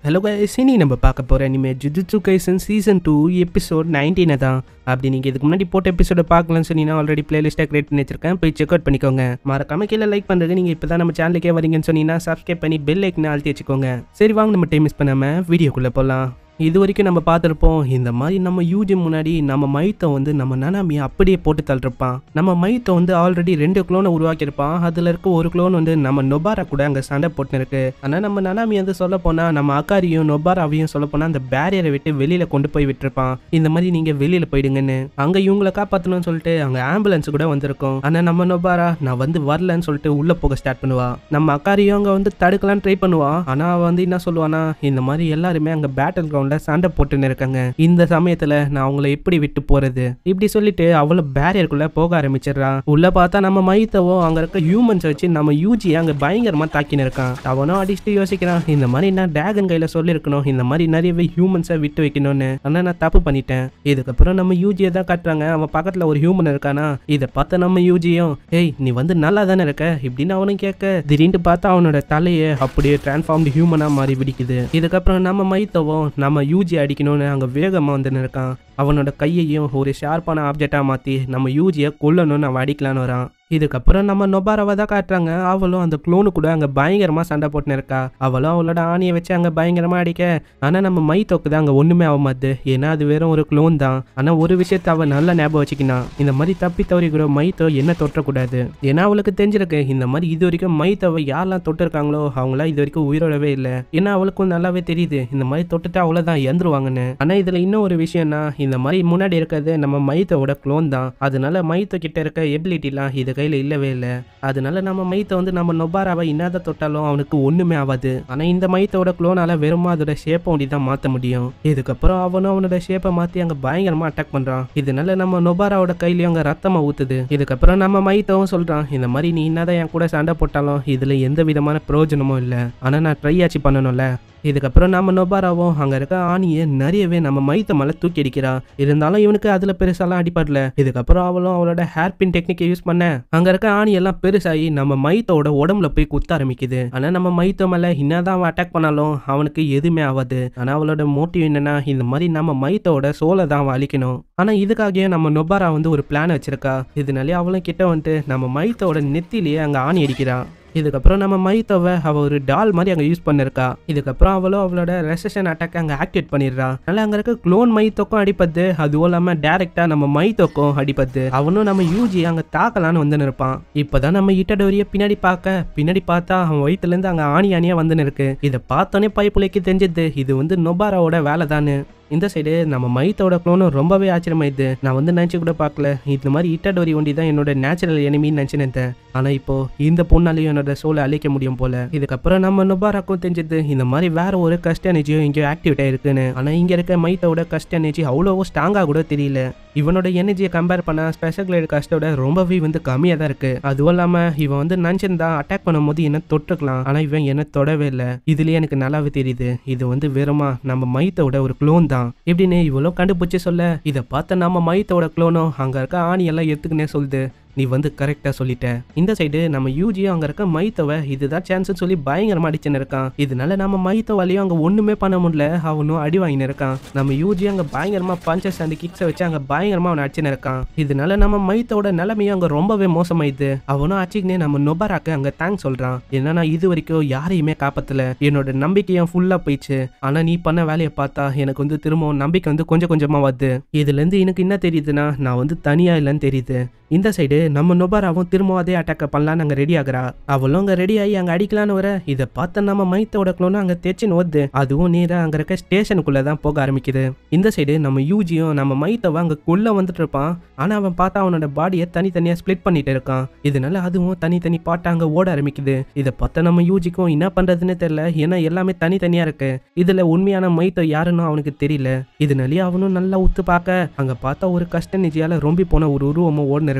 hello guys இனி நம்ம பார்க்க போகிற இனிமே Jujutsu Kaisen season two episode நைன்டீனை தான் அப்படி நீங்கள் இதுக்கு முன்னாடி போட்ட எபிசோட பார்க்கலன்னு சொன்னீங்கன்னா ஆல்ரெடி பிளேலிஸ்ட்டாக கிரியேட் பண்ணி வச்சிருக்கேன் போய் செக் அவுட் பண்ணிக்கோங்க மறக்காம கீழே லைக் பண்ணுறது நீங்கள் இப்போ தான் நம்ம சேனலுக்கே வரீங்கன்னு சொன்னீங்கன்னா சப்ஸ்கிரைப் பண்ணி பெல் ஐக்கனை அழுத்தி வச்சுக்கோங்க சரி வாங்க நம்ம டைம் மிஸ் பண்ணாமல் வீடியோக்குள்ளே போகலாம் இது வரைக்கும் நம்ம பார்த்துருப்போம் இந்த மாதிரி நம்ம யூஜி முன்னாடி நம்ம மைத்தை வந்து நம்ம நனாமியை அப்படியே போட்டு தள்ளிருப்பான் நம்ம மைத்தை வந்து ஆல்ரெடி ரெண்டு குளோனை உருவாக்கியிருப்பான் அதில் இருக்க ஒரு குளோன் வந்து நம்ம நொபாரா கூட அங்கே சண்டை போட்டுன்னு இருக்கு ஆனால் நம்ம நனாமி வந்து சொல்ல போனால் நம்ம அக்காரியும் நொபாராவையும் சொல்ல போனால் அந்த பேரியரை விட்டு வெளியில் கொண்டு போய் விட்டுருப்பான் இந்த மாதிரி நீங்கள் வெளியில் போயிடுங்கன்னு அங்கே இவங்களை காப்பாற்றணும்னு சொல்லிட்டு அங்கே ஆம்புலன்ஸ் கூட வந்திருக்கும் ஆனால் நம்ம நொபாரா நான் வந்து வரலன்னு சொல்லிட்டு உள்ளே போக ஸ்டார்ட் பண்ணுவா நம்ம அக்காரியும் அங்கே வந்து தடுக்கலாம்னு ட்ரை பண்ணுவான் ஆனால் அவள் வந்து என்ன சொல்லுவானா இந்த மாதிரி எல்லாருமே அங்கே பேட்டில் கிரவுண்டில் சண்டை போட்டுன்னு இருக்காங்க இந்த சமயத்தில் நான் அவங்கள எப்படி விட்டு போகிறது இப்படி சொல்லிட்டு அவளும் பேரியருக்குள்ளே போக ஆரம்பிச்சிடுறா உள்ள பார்த்தா நம்ம மைத்தவோ அங்கே இருக்க ஹியூமன்ஸ் வச்சு நம்ம யூஜி அங்கே பயங்கரமாக தாக்கின்னு இருக்கான் அவனும் அடிச்சுட்டு யோசிக்கிறான் இந்த மாதிரி நான் டிராகன் கையில் சொல்லியிருக்கணும் இந்த மாதிரி நிறையவே ஹியூமன்ஸை விட்டு வைக்கணும்னு ஆனால் நான் தப்பு பண்ணிட்டேன் இதுக்கப்புறம் நம்ம யூஜியை தான் காட்டுறாங்க அவன் பக்கத்தில் ஒரு ஹியூமன் இருக்கானா இதை பார்த்த நம்ம யூஜியும் ஏய் நீ வந்து நல்லா தானே இருக்க இப்படின்னு அவனும் கேட்க திடீர்னு பார்த்தா அவனோட தலையை அப்படியே டிரான்ஸ்ஃபார்ம்டு ஹியூமனாக மாறி பிடிக்குது இதுக்கப்புறம் நம்ம மைத்தவும் நம்ம யூஜி அடிக்கணும்னு அங்கே வேகமாக வந்து இருக்கான் அவனோட கையையும் ஒரு ஷார்ப்பான ஆப்ஜெக்டாக மாற்றி நம்ம யூஜியை கொல்லணும்னு அவன் அடிக்கலான்னு வரான் இதுக்கப்புறம் நம்ம நொபாராவை தான் காட்டுறாங்க அவளும் அந்த குளோனு கூட அங்கே பயங்கரமாக சண்டை போட்டுன்னு இருக்கா அவளும் அவளோட ஆணியை வச்சு அங்கே பயங்கரமாக அடிக்க ஆனால் நம்ம மை தொக்கு தான் அங்கே ஒன்றுமே ஆக மாட்டுது ஏன்னா அது வெறும் ஒரு குளோன் தான் ஆனால் ஒரு விஷயத்தை அவள் நல்லா ஞாபகம் வச்சுக்கினான் இந்த மாதிரி தப்பி தவறிக்கிற மைத்தோ என்ன தொற்றக்கூடாது ஏன்னா அவளுக்கு தெரிஞ்சிருக்கு இந்த மாதிரி இது வரைக்கும் மைத்தவை யாரெல்லாம் தொட்டிருக்காங்களோ அவங்களாம் இது வரைக்கும் உயிரோடவே இல்லை ஏன்னா அவளுக்கும் நல்லாவே தெரியுது இந்த மாதிரி தொட்டுட்டு அவ்வளோதான் இறந்துருவாங்கன்னு ஆனால் இதில் இன்னும் ஒரு விஷயம்னா இந்த மாதிரி முன்னாடி இருக்கிறது நம்ம மைத்தோட குளோன் தான் அதனால மைத்தோ கிட்ட இருக்க எபிலிட்டிலாம் இது கையில் இல்லவே இல்லை அதனால நம்ம மைத்தை வந்து நம்ம நொபாராவை இன்னாத தொட்டாலும் அவனுக்கு ஒன்றுமே ஆகாது ஆனால் இந்த மைத்தோட குளோனால வெறுமா அதோட ஷேப்பை ஒண்டி தான் மாற்ற முடியும் இதுக்கப்புறம் அவனும் அவனோட ஷேப்பை மாற்றி அங்கே பயங்கரமாக அட்டாக் பண்ணுறான் இதனால நம்ம நொபாராவோட கையிலயும் அங்கே ரத்தமாக ஊற்றுது இதுக்கப்புறம் நம்ம மைத்தவும் சொல்கிறான் இந்த மாதிரி நீ என்னதான் என் கூட சண்டை போட்டாலும் இதில் எந்த விதமான பிரயோஜனமும் இல்லை ஆனால் நான் ட்ரை ஆச்சு பண்ணணும்ல இதுக்கப்புறம் நம்ம நொபாராவும் அங்கே இருக்க ஆணியை நிறையவே நம்ம மைத்த மேலே தூக்கி அடிக்கிறா இருந்தாலும் இவனுக்கு அதில் பெருசாலாம் அடிப்படல இதுக்கப்புறம் அவளும் அவளோட ஹேர் பின் டெக்னிக்கை யூஸ் பண்ண அங்கே இருக்க ஆணியெல்லாம் பெருசாகி நம்ம மைத்தோட உடம்புல போய் குத்த ஆரம்பிக்குது ஆனால் நம்ம மைத்த மேலே என்னதான் அவன் அட்டாக் பண்ணாலும் அவனுக்கு எதுவுமே ஆகாது ஆனால் அவளோட மோட்டிவ் என்னன்னா இந்த மாதிரி நம்ம மைத்தோட சோலை தான் அவன் அழிக்கணும் ஆனால் இதுக்காகவே நம்ம நொபாரா வந்து ஒரு பிளான் வச்சிருக்கா இதனாலே அவளும் கிட்ட வந்துட்டு நம்ம மைத்தோட நெத்திலேயே அங்கே ஆணி அடிக்கிறான் இதுக்கப்புறம் நம்ம மைத்தவை அவள் ஒரு டால் மாதிரி அங்கே யூஸ் பண்ணிருக்கா இதுக்கப்புறம் அவளும் அவளோட ரெசஷன் அட்டாக் அங்கே ஆக்டிவேட் பண்ணிடுறா அதனால அங்கே இருக்க க்ளோன் மைத்தோக்கும் அடிப்பது அதுவும் இல்லாமல் டேரெக்டாக நம்ம மைத்தோக்கும் அடிப்பது அவனும் நம்ம யூஜி அங்கே தாக்கலான்னு வந்து இருப்பான் இப்போதான் நம்ம இட்டடோரிய பின்னாடி பார்க்க பின்னாடி பார்த்தா அவன் வயிற்றுலேருந்து அங்கே ஆணி ஆணியாக வந்துன்னு இருக்கு இதை பார்த்தோன்னே பைப்புலைக்கு தெரிஞ்சது இது வந்து நொபாராவோட வேலை தானே இந்த சைடு நம்ம மைத்தோட க்ளோனும் ரொம்பவே ஆச்சரியமாயிடுது நான் வந்து நினச்சி கூட பார்க்கல இந்த மாதிரி இட்டடோரி ஒண்டி தான் என்னோட நேச்சுரல் எனிமின்னு நினச்சினேன் ஆனால் இப்போ இந்த பொண்ணாலையும் என்னோட சோலை அழிக்க முடியும் போல இதுக்கப்புறம் நம்ம நுபாராக்கும் தெரிஞ்சது இந்த மாதிரி வேற ஒரு கஸ்ட் எனர்ஜியும் இங்கே ஆக்டிவேட் ஆயிருக்குன்னு ஆனால் இங்கே இருக்க மைத்தோட கஸ்ட் எனர்ஜி அவ்வளோ ஸ்ட்ராங்காக கூட தெரியல இவனோட எனர்ஜியை கம்பேர் பண்ண ஸ்பெஷல் கிரேட் கஸ்டோட ரொம்பவே வந்து கம்மியாக தான் இருக்கு அதுவும் இல்லாமல் இவன் வந்து நினச்சிருந்தா அட்டாக் பண்ணும்போது என்ன தொட்டுக்கலாம் ஆனால் இவன் என்ன தொடவே இல்லை இதுலயே எனக்கு நல்லாவே தெரியுது இது வந்து வெறுமா நம்ம மைத்தோட ஒரு க்ளோன் தான் இப்படின்னு இவ்வளோ கண்டுபிடிச்சி சொல்ல இதை பார்த்த நம்ம மைத்தோட க்ளோனும் அங்கே இருக்க ஆணி எல்லாம் எடுத்துக்கினே சொல்லுது நீ வந்து கரெக்டாக சொல்லிட்ட இந்த சைடு நம்ம யூஜியும் அங்கே இருக்க மைத்தவை இதுதான் சான்ஸ்னு சொல்லி பயங்கரமாக அடிச்சுன்னு இருக்கான் இதனால நம்ம மைத்தவாலையும் அங்கே ஒன்றுமே பண்ண முடியல அவனும் அடி வாங்கின்னு இருக்கான் நம்ம யூஜி அங்கே பயங்கரமாக பஞ்சஸ் அண்ட் கிக்ஸை வச்சு அங்கே பயங்கரமாக அவனை அடிச்சுன்னு இருக்கான் இதனால நம்ம மைத்தோட நிலைமையும் அங்கே ரொம்பவே மோசமாயிடுது அவனும் அச்சிக்கினே நம்ம நொபராக்கு அங்கே தேங்க்ஸ் சொல்கிறான் என்னன்னா இது வரைக்கும் யாரையுமே காப்பாற்றல என்னோட நம்பிக்கையும் ஃபுல்லாக போயிடுச்சு ஆனால் நீ பண்ண வேலையை பார்த்தா எனக்கு வந்து திரும்பவும் நம்பிக்கை வந்து கொஞ்சம் கொஞ்சமாக வருது இதுலேருந்து எனக்கு என்ன தெரியுதுன்னா நான் வந்து தனியாக இல்லைன்னு தெரியுது இந்த சைடு நம்ம நொபாராவும் திரும்ப அதே அட்டாக்கை பண்ணலான்னு அங்கே ரெடி ஆகுறா அவளும் அங்கே ரெடி ஆகி அங்கே அடிக்கலான்னு வர இதை பார்த்த நம்ம மைத்தோட க்ளோனும் அங்கே தேய்ச்சின்னு ஓடுது அதுவும் நேராக அங்கே இருக்க ஸ்டேஷனுக்குள்ளே தான் போக ஆரம்பிக்குது இந்த சைடு நம்ம யூஜியும் நம்ம மைத்தவை அங்கே குள்ள வந்துட்டு இருப்பான் ஆனால் அவன் பார்த்தா அவனோட பாடியை தனித்தனியாக ஸ்ப்ளிட் பண்ணிட்டு இருக்கான் இதனால அதுவும் தனித்தனி பாட்டை அங்கே ஓட ஆரம்பிக்குது இதை பார்த்த நம்ம யூஜிக்கும் என்ன பண்ணுறதுன்னு தெரியல ஏன்னா எல்லாமே தனித்தனியாக இருக்கு இதில் உண்மையான மைத்தோ யாருன்னு அவனுக்கு தெரியல இதனாலேயே அவனும் நல்லா உத்து பார்க்க அங்கே பார்த்தா ஒரு கஷ்ட நிஜியால் ரொம்பி போன ஒரு உருவமும் ஓடுன்னு இருக்கு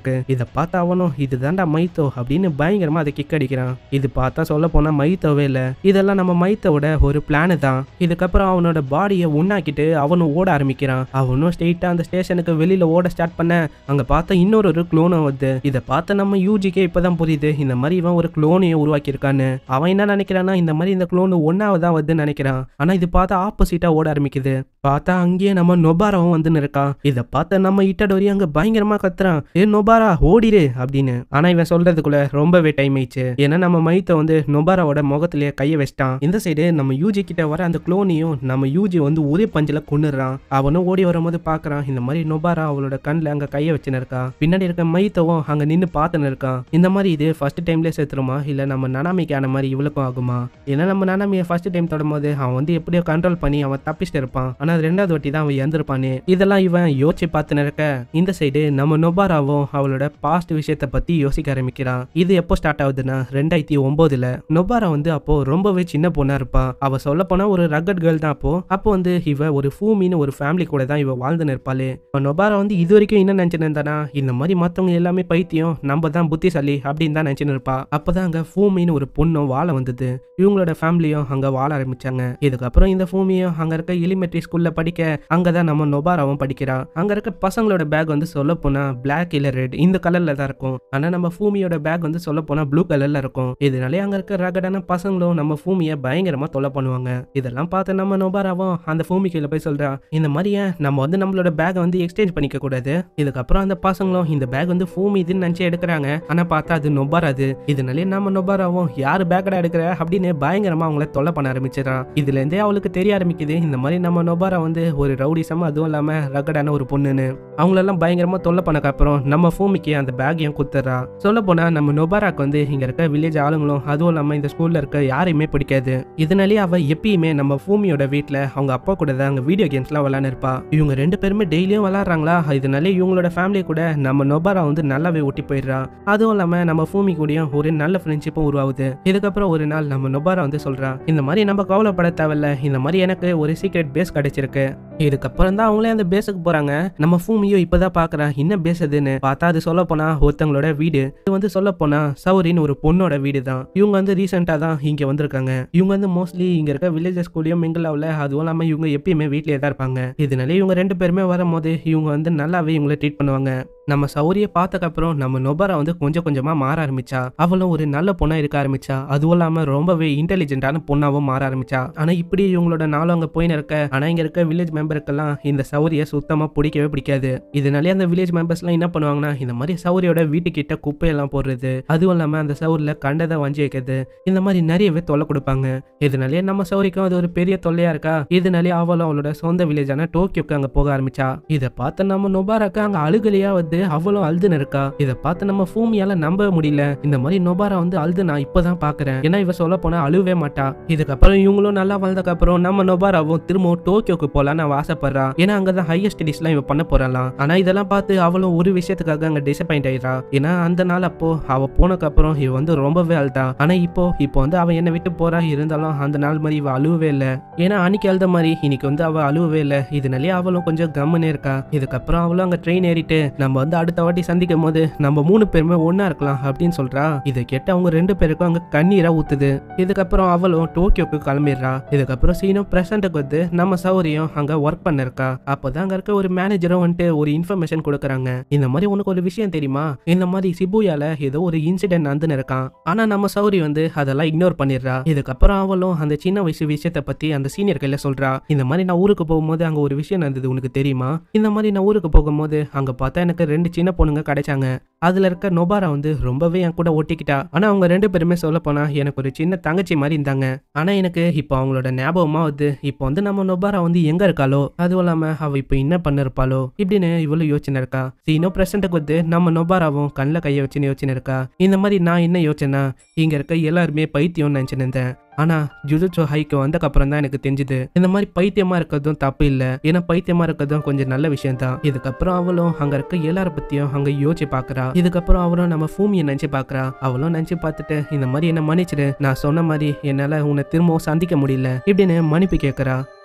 இருக்கு இதை பார்த்து அவனும் இதுதான்டா மைத்தோ அப்படின்னு பயங்கரமா அதை கிக் அடிக்கிறான் இது பார்த்தா சொல்ல போனா மைத்தோவே இல்ல இதெல்லாம் நம்ம மைத்தோட ஒரு பிளானு தான் இதுக்கப்புறம் அவனோட பாடியை உண்ணாக்கிட்டு அவனும் ஓட ஆரம்பிக்கிறான் அவனும் ஸ்ட்ரெயிட்டா அந்த ஸ்டேஷனுக்கு வெளியில ஓட ஸ்டார்ட் பண்ண அங்க பார்த்தா இன்னொரு ஒரு குளோனும் வருது இதை பார்த்து நம்ம யூஜிக்கே இப்பதான் புரியுது இந்த மாதிரி இவன் ஒரு குளோனையும் உருவாக்கியிருக்கான்னு அவன் என்ன நினைக்கிறான்னா இந்த மாதிரி இந்த குளோனு ஒன்னாவதான் வருதுன்னு நினைக்கிறான் ஆனா இது பார்த்தா ஆப்போசிட்டா ஓட ஆரம்பிக்குது பார்த்தா அங்கேயே நம்ம நொபாராவும் வந்துன்னு இருக்கான் இதை பார்த்த நம்ம இட்டடோரி அங்க பயங்கரமா கத்துறான் ஏ நொபாரா ஓடிரு அப்படின்னு ஆனா இவன் சொல்றதுக்குள்ள ரொம்பவே டைம் ஆயிடுச்சு ஏன்னா நம்ம மைத்த வந்து நொபாராவோட முகத்திலேயே கையை வச்சிட்டான் இந்த சைடு நம்ம யூஜி கிட்ட வர அந்த குளோனையும் நம்ம யூஜி வந்து ஒரே பஞ்சில கொண்டுறான் அவனும் ஓடி வரும்போது பாக்குறான் இந்த மாதிரி நொபாரா அவளோட கண்ணில் அங்க கையை வச்சுன்னு இருக்கா பின்னாடி இருக்க மைத்தவும் அங்க நின்னு பார்த்துன்னு இருக்கான் இந்த மாதிரி இது ஃபர்ஸ்ட் டைம்லேயே சேர்த்துருமா இல்ல நம்ம நனாமிக்கு ஆன மாதிரி இவளுக்கும் ஆகுமா ஏன்னா நம்ம நனாமியை ஃபர்ஸ்ட் டைம் தொடும்போது அவன் வந்து எப்படியோ கண்ட்ரோல் பண்ணி அவன் தப்பிச்சுட்டு இருப்பான் ஆனா அது ரெண்டாவது வாட்டி தான் அவன் இறந்துருப்பானே இதெல்லாம் இவன் யோசிச்சு பார்த்துன்னு இருக்க இந்த சைடு நம்ம நொபாராவும் அவளோட பாஸ்ட் விஷயத்த பத்தி யோசிக்க ஆரம்பிக்கிறான் இது எப்போ ஸ்டார்ட் ஆகுதுன்னா ரெண்டாயிரத்தி ஒன்பதுல நொபாரா வந்து அப்போ ரொம்பவே சின்ன பொண்ணா இருப்பா அவ சொல்ல போனா ஒரு ரகட் கேர்ள் தான் அப்போ அப்போ வந்து இவ ஒரு ஃபூமின்னு ஒரு ஃபேமிலி கூட தான் இவ வாழ்ந்துன்னு இருப்பாளே இப்ப நொபாரா வந்து இது வரைக்கும் என்ன நினைச்சுன்னு இருந்தானா இந்த மாதிரி மத்தவங்க எல்லாமே பைத்தியம் நம்ம தான் புத்திசாலி அப்படின்னு தான் நினைச்சுன்னு இருப்பா அப்பதான் அங்க ஃபூமின்னு ஒரு பொண்ணும் வாழ வந்தது இவங்களோட ஃபேமிலியும் அங்க வாழ ஆரம்பிச்சாங்க இதுக்கப்புறம் இந்த ஃபூமியும் அங்க இருக்க எலிமெண்ட்ரி ஸ்கூல்ல படிக்க அங்கதான் நம்ம நொபாராவும் படிக்கிறா அங்க இருக்க பசங்களோட பேக் வந்து சொல்ல போனா பிளாக் இல்ல ரெட் இந்த கலர்ல தான் இருக்கும் ஆனா நம்ம ஃபூமியோட பேக் வந்து சொல்ல போனா ப்ளூ கலர்ல இருக்கும் இதனாலே அங்க இருக்க ரகடான பசங்களும் நம்ம ஃபூமியை பயங்கரமா தொல்லை பண்ணுவாங்க இதெல்லாம் பார்த்து நம்ம நொபாராவும் அந்த ஃபூமி கீழே போய் சொல்றா இந்த மாதிரி ஏன் நம்ம வந்து நம்மளோட பேக்கை வந்து எக்ஸ்சேஞ்ச் பண்ணிக்க கூடாது இதுக்கப்புறம் அந்த பசங்களும் இந்த பேக் வந்து ஃபூமி இதுன்னு நினைச்சு எடுக்கிறாங்க ஆனா பார்த்தா அது நொபாராது இதனாலே நம்ம நொபாராவும் யாரு பேக்கடா எடுக்கிற அப்படின்னு பயங்கரமா அவங்கள தொல்லை பண்ண ஆரம்பிச்சிடறான் இதுல இருந்தே அவளுக்கு தெரிய ஆரம்பிக்குது இந்த மாதிரி நம்ம நொபாரா வந்து ஒரு ரவுடிசம் அதுவும் இல்லாம ரகடான ஒரு பொண்ணுன்னு அவங்களெல்லாம் பயங்கரமா தொல்லை பண்ணக்கு அப்புறம் நம்ம பூமிக்கு அந்த பேக்கையும் குத்துறா சொல்ல போனா நம்ம நொபாராக்கு வந்து இங்க இருக்க வில்லேஜ் ஆளுங்களும் அதுவும் இல்லாம இந்த ஸ்கூல்ல இருக்க யாரையுமே பிடிக்காது இதனாலேயே அவ எப்பயுமே நம்ம பூமியோட வீட்ல அவங்க அப்பா கூட தான் அங்க வீடியோ கேம்ஸ்லாம் விளையாண்டு இருப்பா இவங்க ரெண்டு பேருமே டெய்லியும் விளாட்றாங்களா இதனாலே இவங்களோட ஃபேமிலி கூட நம்ம நொபாரா வந்து நல்லாவே ஒட்டி போயிடுறா அதுவும் இல்லாம நம்ம பூமி கூடயும் ஒரு நல்ல ஃப்ரெண்ட்ஷிப்பும் உருவாகுது இதுக்கப்புறம் ஒரு நாள் நம்ம நொபாரா வந்து சொல்றா இந்த மாதிரி நம்ம கவலைப்பட தேவையில்ல இந்த மாதிரி எனக்கு ஒரு சீக்ரெட் பேஸ் கிடைச்சிருக்கு இதுக்கப்புறம் தான் அவங்களே அந்த பேஸுக்கு போறாங்க நம்ம பூமியோ இப்பதான் பாக்குறான் என்ன பேஸ் அதுன்னு பார்த்தா அது சொல்ல போனா ஒருத்தங்களோட வீடு இது வந்து சொல்ல போனா சௌரின்னு ஒரு பொண்ணோட வீடு தான் இவங்க வந்து ரீசெண்டா தான் இங்க வந்திருக்காங்க இவங்க வந்து மோஸ்ட்லி இங்க இருக்க வில்லேஜஸ் ஸ்கூல்லையும் மிங்கிள் ஆகல அதுவும் இல்லாம இவங்க எப்பயுமே வீட்லயே தான் இருப்பாங்க இதனால இவங்க ரெண்டு பேருமே வரும்போது இவங்க வந்து நல்லாவே இவங்களை ட்ரீட் பண்ணுவாங்க நம்ம சௌரிய பார்த்ததுக்கப்புறம் நம்ம நொபரா வந்து கொஞ்சம் கொஞ்சமா மாற ஆரம்பிச்சா அவளும் ஒரு நல்ல பொண்ணா இருக்க ஆரம்பிச்சா அதுவும் இல்லாம ரொம்பவே இன்டெலிஜென்ட்டான பொண்ணாவும் மாற ஆரம்பிச்சா ஆனா இப்படி இவங்களோட நாளும் அங்க போயின்னு இருக்க ஆனா இங்க இருக்க வில்லேஜ் மெம்பருக்கெல்லாம் இந்த சௌரிய சுத்தமா பிடிக்கவே பிடிக்காது இதனாலே அந்த வில்லேஜ் மெம்பர்ஸ்லாம் என்ன பண்ணுவாங்கன்னா இந்த மாதிரி சௌரியோட வீட்டுக்கிட்ட குப்பையெல்லாம் போடுறது அதுவும் இல்லாம அந்த சௌரில் கண்டதை வஞ்சி வைக்கிறது இந்த மாதிரி நிறையவே தொல்லை கொடுப்பாங்க இதனாலே நம்ம சௌரிக்கும் அது ஒரு பெரிய தொல்லையா இருக்கா இதனாலே அவளும் அவளோட சொந்த வில்லேஜான டோக்கியோக்கு அங்க போக ஆரம்பிச்சா இதை பார்த்து நம்ம நொபாராக்கு அங்க அழுகலையா வந்து அவளும் அழுதுன்னு இருக்கா இதை பார்த்து நம்ம பூமியால நம்பவே முடியல இந்த மாதிரி நொபாரா வந்து அழுது நான் இப்பதான் பாக்குறேன் ஏன்னா இவ சொல்ல போனா அழுவே மாட்டா இதுக்கப்புறம் இவங்களும் நல்லா வளர்ந்ததுக்கு அப்புறம் நம்ம நொபாராவும் திரும்பவும் டோக்கியோக்கு போலான்னு அவ ஆசைப்படுறா ஏன்னா அங்கதான் ஹையர் ஸ்டடிஸ்லாம் இவ பண்ண போறாளாம் ஆனா இதெல்லாம் பார்த்து அவளும் ஒரு விஷயத்துக்காக அங்க டிசப்பாயிண்ட் ஆயிடுறா ஏன்னா அந்த நாள் அப்போ அவ போனதுக்கு அப்புறம் இவ வந்து ரொம்பவே அழுதா ஆனா இப்போ இப்போ வந்து அவ என்னை விட்டு போறா இருந்தாலும் அந்த நாள் மாதிரி இவ அழுவவே இல்ல ஏன்னா அன்னைக்கு அழுத மாதிரி இன்னைக்கு வந்து அவ அழுவவே இல்ல இதனாலே அவளும் கொஞ்சம் கம்முன்னு இருக்கா இதுக்கப்புறம் அவளும் அங்க ட்ரெயின் ஏறிட்டு நம்ம வந்து அடுத்த வாட்டி சந்திக்கும் போது நம்ம மூணு பேருமே ஒண்ணா இருக்கலாம் அப்படின்னு சொல்றா இதை கேட்டு அவங்க ரெண்டு பேருக்கும் அங்க கண்ணீரா ஊத்துது இதுக்கப்புறம் அவளும் டோக்கியோக்கு கிளம்பிடுறா இதுக்கப்புறம் சீனும் பிரசன்ட்டுக்கு வந்து நம்ம சௌரியம் அங்க ஒர்க் பண்ணிருக்கா அப்போதான் அங்க இருக்க ஒரு மேனேஜரும் வந்துட்டு ஒரு இன்ஃபர்மேஷன் கொடுக்குறாங்க இந்த மாதிரி உனக்கு ஒரு விஷயம் தெரியுமா இந்த மாதிரி சிபுயால ஏதோ ஒரு இன்சிடென்ட் நடந்துன்னு இருக்கான் ஆனா நம்ம சௌரி வந்து அதெல்லாம் இக்னோர் பண்ணிடுறா இதுக்கப்புறம் அவளும் அந்த சின்ன வயசு விஷயத்தை பத்தி அந்த சீனியர் கையில சொல்றா இந்த மாதிரி நான் ஊருக்கு போகும்போது அங்க ஒரு விஷயம் நடந்தது உனக்கு தெரியுமா இந்த மாதிரி நான் ஊருக்கு போகும்போது அங்க பார்த்தா எனக்கு ரெண்டு சின்ன பொண்ணுங்க கிடைச்சாங்க அதுல இருக்க நொபாரா வந்து ரொம்பவே என் கூட ஒட்டிக்கிட்டா ஆனா அவங்க ரெண்டு பேருமே சொல்ல போனா எனக்கு ஒரு சின்ன தங்கச்சி மாதிரி இருந்தாங்க ஆனா எனக்கு இப்போ அவங்களோட ஞாபகமா வந்து இப்போ வந்து நம்ம நொபாரா வந்து எங்க இருக்காளோ அதுவும் இல்லாம அவ இப்போ என்ன பண்ணிருப்பாளோ இப்படின்னு இவ்வளவு யோசனை இருக்கா சீனோ பிரசன்ட்டுக்கு வந்து நம்ம நொபாராவும் கண்ணில் கையை வச்சுன்னு யோசனை இருக்கா இந்த மாதிரி நான் என்ன யோசனை இங்க இருக்க எல்லாருமே பைத்தியம்னு நினைச்சுன்னு இருந்தேன் ஆனா ஜுஜுட்சு ஹைக்கு வந்தக்கப்புறம் தான் எனக்கு தெரிஞ்சுது இந்த மாதிரி பைத்தியமா இருக்கிறதும் தப்பு இல்ல ஏன்னா பைத்தியமா இருக்கிறதும் கொஞ்சம் நல்ல விஷயம் தான் இதுக்கப்புறம் அவளும் அங்க இருக்க எல்லார பத்தியும் அங்க யோசிச்சு பாக்குறா இதுக்கப்புறம் அவளும் நம்ம பூமியை நினைச்சு பாக்குறா அவளும் நினைச்சு பார்த்துட்டு இந்த மாதிரி என்ன மன்னிச்சிடு நான் சொன்ன மாதிரி என்னால உன்னை திரும்பவும் சந்திக்க முடியல இப்படின்னு மன்னிப்பு கேட்கறா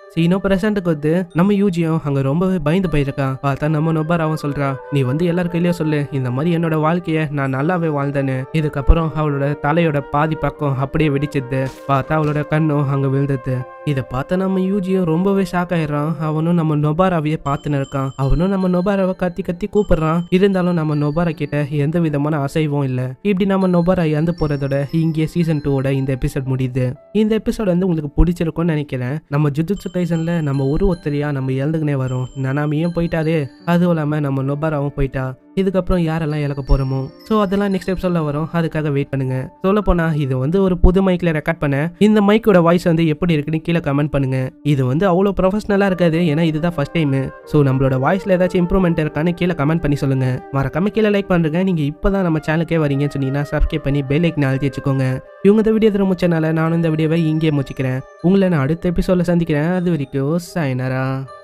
சீனோ பிரசண்ட்டுக்கு வந்து நம்ம யூஜியும் அங்க ரொம்பவே பயந்து போயிருக்கான் பார்த்தா நம்ம நொபாராவும் சொல்றா நீ வந்து எல்லார் கையிலயும் சொல்லு இந்த மாதிரி என்னோட வாழ்க்கைய நான் நல்லாவே வாழ்ந்தேன்னு இதுக்கப்புறம் அவளோட தலையோட பாதி பக்கம் அப்படியே வெடிச்சது பார்த்தா அவளோட கண்ணும் அங்க விழுந்தது இதை பார்த்த நம்ம யூஜியும் ரொம்பவே ஷாக் ஆயிடுறான் அவனும் நம்ம நொபாராவையே பார்த்துன்னு இருக்கான் அவனும் நம்ம நொபாராவை கத்தி கத்தி கூப்பிடுறான் இருந்தாலும் நம்ம நொபாரா கிட்ட எந்த விதமான அசைவும் இல்லை இப்படி நம்ம நொபாரா இறந்து போறதோட இங்கே சீசன் டூவோட இந்த எபிசோட் முடியுது இந்த எபிசோட் வந்து உங்களுக்கு பிடிச்சிருக்கும்னு நினைக்கிறேன் நம்ம ஜுஜுட்சு கைசன்ல நம்ம ஒரு ஒத்தரியா நம்ம இறந்துக்கினே வரோம் நனாமியும் போயிட்டாரு அதுவும் இல்லாம நம்ம நொபாராவும் போயிட்டா இதுக்கப்புறம் யாரெல்லாம் இழக்க போறோமோ ஸோ அதெல்லாம் நெக்ஸ்ட் எபிசோட்ல வரும் அதுக்காக வெயிட் பண்ணுங்க சொல்ல போனா இது வந்து ஒரு புது மைக்ல ரெக்கார்ட் பண்ண இந்த மைக்கோட வாய்ஸ் வந்து எப்படி இருக்குன்னு கீழே கமெண்ட் பண்ணுங்க இது வந்து அவ்வளோ ப்ரொஃபஷனலா இருக்காது ஏன்னா இதுதான் ஃபர்ஸ்ட் டைம் ஸோ நம்மளோட வாய்ஸ்ல ஏதாச்சும் இம்ப்ரூவ்மெண்ட் இருக்கான்னு கீழே கமெண்ட் பண்ணி சொல்லுங்க மறக்காம கீழே லைக் பண்ணுங்க நீங்க இப்பதான் நம்ம சேனலுக்கே வரீங்கன்னு சொன்னீங்கன்னா சப்ஸ்கிரைப் பண்ணி பெல் ஐக்கன் அழுத்தி வச்சுக்கோங்க இவங்க இந்த வீடியோ தர முச்சனால நானும் இந்த வீடியோவை இங்கே முடிச்சுக்கிறேன் உங்களை நான் அடுத்த எபிசோட்ல சந்திக்கிறேன் அது வரைக்கும் சாயனரா